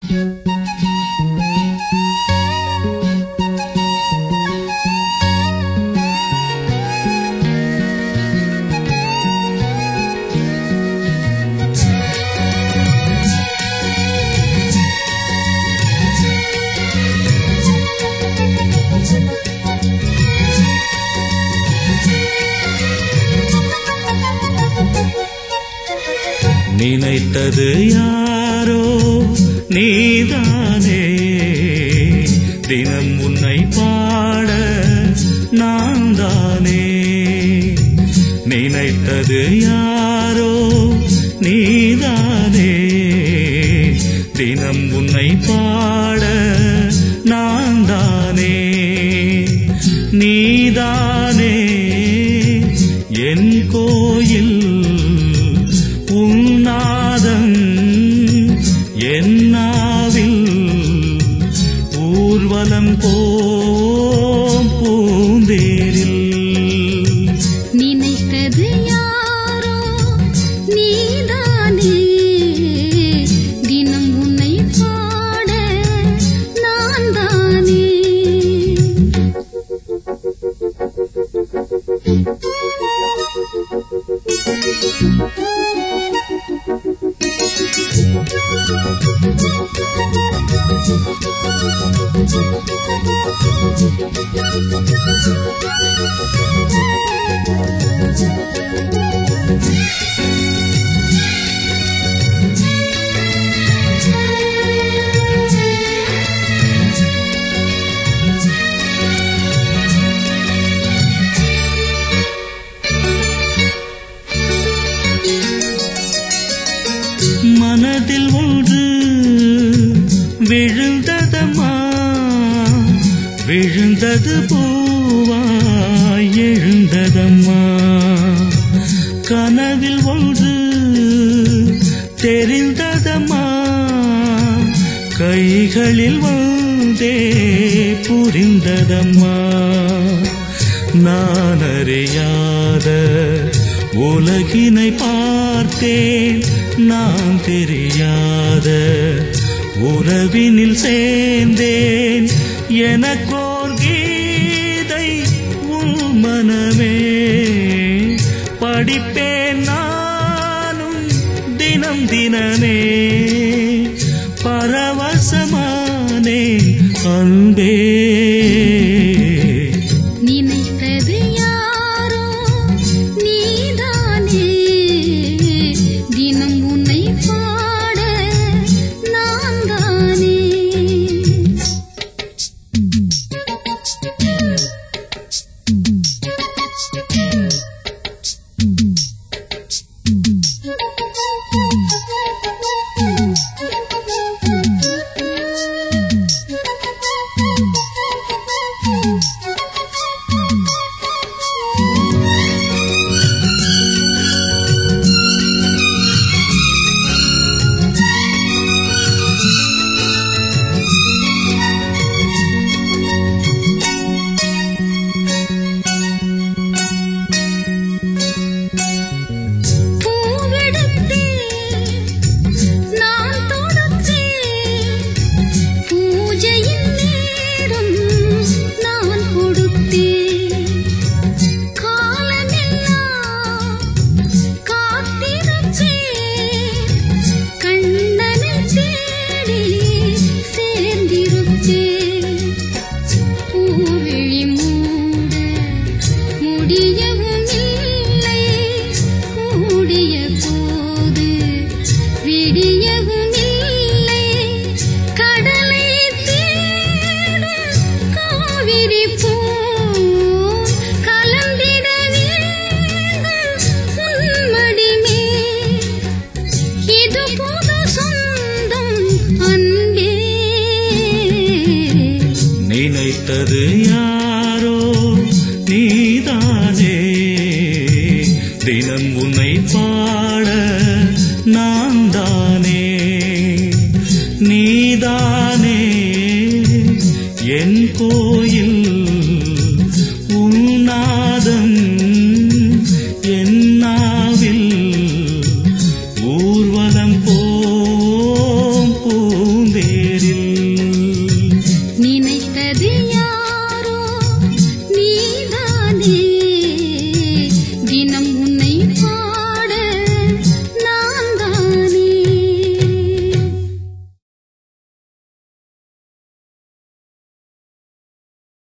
நினைத்தது யாரோ நீதானே தினம் உன்னை பாட நான் தானே நினைத்தது யாரோ நீதானே தினம் உன்னை பாட நான் தானே நீதானே என் கோயில் உன்னாதம் என்னாவில் ஊர்வலம் போம் பூந்தேரில் நினைத்தது யாரோ நீதானே தினம் உன்னை பாட நான் தானே மனதில் ஒன்று விழுந்ததம்மா விழுந்தது பூவாய் எழுந்ததம்மா கனவில் ஒன்று தெரிந்ததம்மா கைகளில் வந்தே புரிந்ததம்மா நான் அறியாத உலகினை பார்த்தேன் நான் தெரியாத உறவினில் சேர்ந்தேன் எனக்கோர் கீதை உன் மனமே படிப்பேன் நானும் தினம் தினமே பரவசமானே அன்பே நினைத்தது யாரோ நீதானே தினம் உன்னை பாட நான் தானே பூவெடுத்தேன் நான் தொடுத்தேன் பூஜையின் நேரம் நான் கொடுத்தேன் காலமெல்லாம் காத்திருப்பேன் கண்ணனை தேடி சேர்ந்திருப்பேன் பூவிழி மூட முடியவும் இல்லை கூடிய போது விடியவும் இல்லை கடலை தேடும் காவிரி பூ கலந்திட வேண்டும் உன்மடிமே இது புது சொந்தம் அன்பே நினைத்தது யாரோ நீதானே தினம் உன்னை பாட நான் தானே நீதானே என் கோயில்